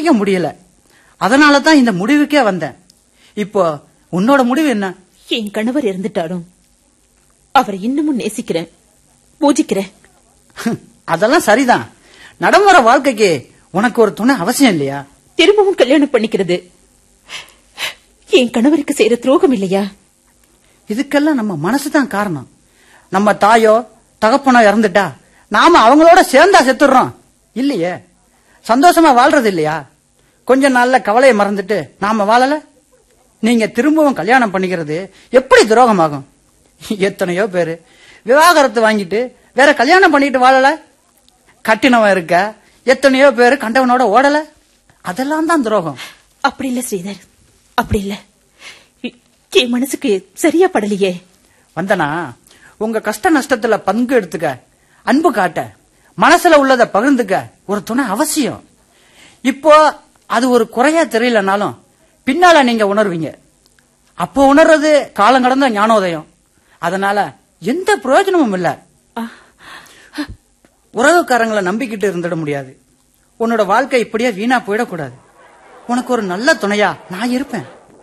சமாளிக்க முடியல அதனால தான் இந்த முடிவுக்கே வந்தேன் இப்போ உன்னோட முடிவு என்ன என் கணவர் இறந்துட்டாலும் அவரை இன்னமும் நேசிக்கிறேன் பூஜிக்கிறேன் அதெல்லாம் சரிதான் நடைமுறை வாழ்க்கைக்கு உனக்கு ஒரு துணை அவசியம் இல்லையா திரும்பவும் கல்யாணம் பண்ணிக்கிறது என் கணவருக்கு செய்யற துரோகம் இல்லையா இதுக்கெல்லாம் நம்ம மனசு தான் காரணம் நம்ம தாயோ தகப்பனோ இறந்துட்டா நாம அவங்களோட சேர்ந்தா செத்துடுறோம் இல்லையே சந்தோஷமா வாழ்றது இல்லையா கொஞ்ச நாள்ல கவலையை மறந்துட்டு நாம வாழல நீங்க திரும்பவும் கல்யாணம் பண்ணிக்கிறது எப்படி துரோகமாகும் எத்தனையோ பேரு விவாகரத்து வாங்கிட்டு வேற கல்யாணம் பண்ணிட்டு வாழல கட்டினவன் இருக்க எத்தனையோ பேரு கண்டவனோட ஓடல அதெல்லாம் தான் துரோகம் அப்படி இல்ல ஸ்ரீதர் அப்படி இல்ல எ- என் மனசுக்கு சரியா படலையே வந்தனா உங்க கஷ்ட நஷ்டத்துல பங்கு எடுத்துக்க அன்பு காட்ட மனசுல உள்ளத பகிர்ந்துக்க ஒரு துணை அவசியம் இப்போ அது ஒரு குறையா தெரியலனாலும் பின்னால நீங்க உணர்வீங்க அப்போ உணர்றது காலம் கடந்த ஞானோதயம் அதனால எந்த பிரயோஜனமும் இல்ல உறவுக்காரங்களை நம்பிக்கிட்டு இருந்துட முடியாது உன்னோட வாழ்க்கை இப்படியே வீணா போயிடக்கூடாது உனக்கு ஒரு நல்ல துணையா நான் இருப்பேன்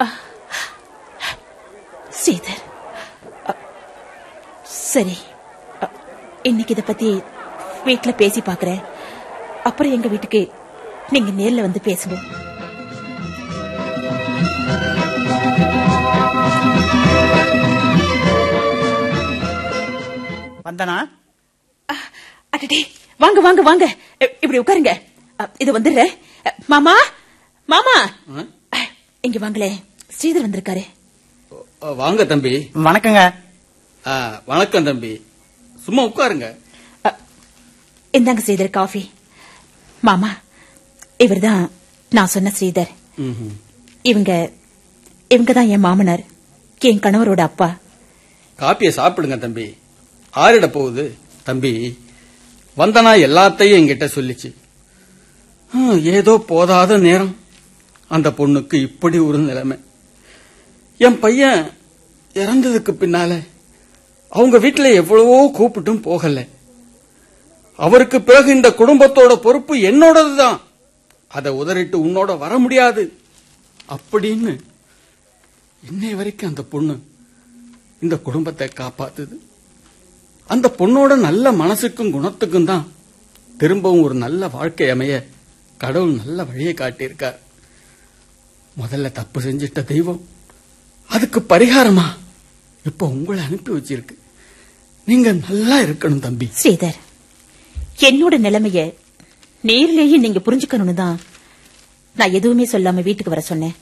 ஸ்ரீதர் அ, சரி அ, இன்னைக்கு இத பத்தி வீட்ல பேசி பாக்குறேன் அப்புறம் எங்க வீட்டுக்கு நீங்க நேர்ல வந்து பேசுங்க வந்தனா அ, அடடே வாங்க வாங்க வாங்க இ- இப்படி உட்காருங்க அ, இது வந்துடுறேன் அ, மாமா மாமா அ, இங்க வாங்களே ஸ்ரீதர் வந்திருக்காரு ஓ, வாங்க தம்பி வணக்கங்க ஆ, வணக்கம் தம்பி சும்மா உட்காருங்க அ, இந்தாங்க ஸ்ரீதர் காஃபி மாமா இவர்தான் நான் சொன்ன ஸ்ரீதர் ம்ஹும். இவங்க இவங்க தான் என் மாமனார் என் கணவரோட அப்பா காப்பியை சாப்பிடுங்க தம்பி ஆறிட போகுது தம்பி வந்தனா எல்லாத்தையும் என்கிட்ட சொல்லிச்சு ஹம், ஏதோ போதாத நேரம் அந்த பொண்ணுக்கு இப்படி ஒரு நிலைமை என் பையன் இறந்ததுக்கு பின்னால அவங்க வீட்டுல எவ்வளவோ கூப்பிட்டும் போகல அவருக்கு பிறகு இந்த குடும்பத்தோட பொறுப்பு என்னோடதுதான் அதை உதறிட்டு உன்னோட வர முடியாது அப்படின்னு இன்னை வரைக்கும் அந்த பொண்ணு இந்த குடும்பத்தை காப்பாத்துது அந்த பொண்ணோட நல்ல மனசுக்கும் குணத்துக்கும் தான் திரும்பவும் ஒரு நல்ல வாழ்க்கை அமைய கடவுள் நல்ல வழியை காட்டியிருக்கார் முதல்ல தப்பு செஞ்சிட்ட தெய்வம் அதுக்கு பரிகாரமா இப்ப உங்களை அனுப்பி வச்சிருக்கு நீங்க நல்லா இருக்கணும் தம்பி ஸ்ரீதர் என்னோட நிலைமைய நேர்லயே நீங்க புரிஞ்சுக்கணும்னு தான் நான் எதுவுமே சொல்லாம வீட்டுக்கு வர சொன்னேன்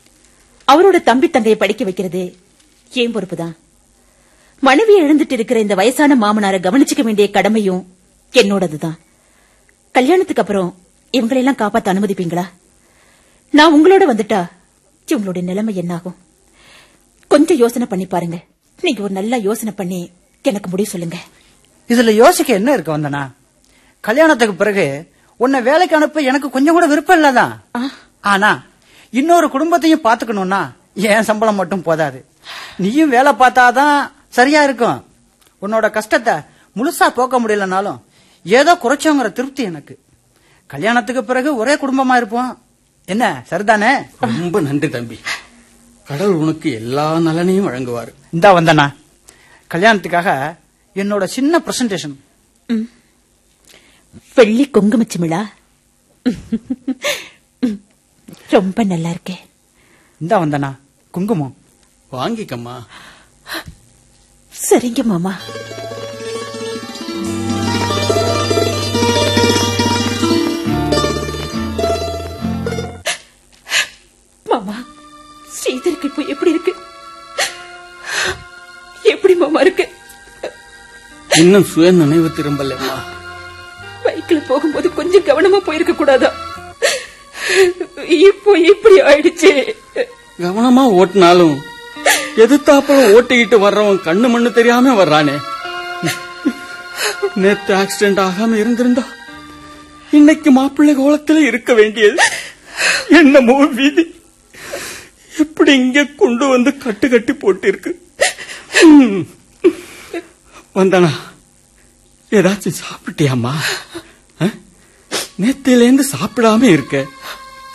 அவரோட தம்பி தங்கையை படிக்க வைக்கிறது ஏன் பொறுப்பு தான் மனைவி எழுந்துட்டு இருக்கிற இந்த வயசான மாமனாரை கவனிச்சுக்க வேண்டிய கடமையும் என்னோடதுதான் கல்யாணத்துக்கு அப்புறம் இவங்களெல்லாம் காப்பாத்த அனுமதிப்பீங்களா நான் உங்களோட வந்துட்டா இவங்களோட நிலைமை என்னாகும் கொஞ்சம் யோசனை பண்ணி பாருங்க நீங்க ஒரு நல்ல யோசனை பண்ணி எனக்கு முடிவு சொல்லுங்க இதுல யோசிக்க என்ன இருக்கு வந்தனா கல்யாணத்துக்கு பிறகு உன்னை வேலைக்கு அனுப்ப எனக்கு கொஞ்சம் கூட விருப்பம் இல்லதான் ஆ. ஆனா இன்னொரு குடும்பத்தையும் பாத்துக்கணும்னா என் சம்பளம் மட்டும் போதாது நீயும் வேலை பார்த்தாதான் சரியா இருக்கும் உன்னோட கஷ்டத்தை முழுசா போக்க முடியலனாலும் ஏதோ குறைச்சோங்கிற திருப்தி எனக்கு கல்யாணத்துக்கு பிறகு ஒரே குடும்பமா இருப்போம் என்ன சரிதானே ரொம்ப நன்றி தம்பி கடவுள் உனக்கு எல்லா நலனையும் வழங்குவார் இந்தா வந்தனா கல்யாணத்துக்காக என்னோட சின்ன பிரசன்டேஷன் ம். வெள்ளி குங்குமச்சிமிழா ரொம்ப நல்லா இருக்கே இந்தா வந்தனா குங்குமம் வாங்கிக்கம்மா சரிங்க மாமா மாமா ஸ்ரீதருக்கு இப்போ எப்படி இருக்கு எப்படி மாமா இருக்கு இன்னும் சுய நினைவு திரும்பலம்மா பைக்ல போகும்போது கொஞ்சம் கவனமா போயிருக்க கூடாதா இப்போ இப்படி ஆயிடுச்சு கவனமா ஓட்டினாலும் எதிர்த்தாப்புல ஓட்டிக்கிட்டு வர்றவன் கண்ணு மண்ணு தெரியாம வர்றானே நேத்து ஆக்சிடென்ட் ஆகாம இருந்திருந்தா இன்னைக்கு மாப்பிள்ளை கோலத்துல இருக்க வேண்டியது என்னமோ விதி எப்படி இங்க கொண்டு வந்து கட்டு கட்டி போட்டிருக்கு ம். வந்தனா ஏதாச்சும் சாப்பிட்டியாம்மா நேத்திலேருந்து சாப்பிடாம இருக்க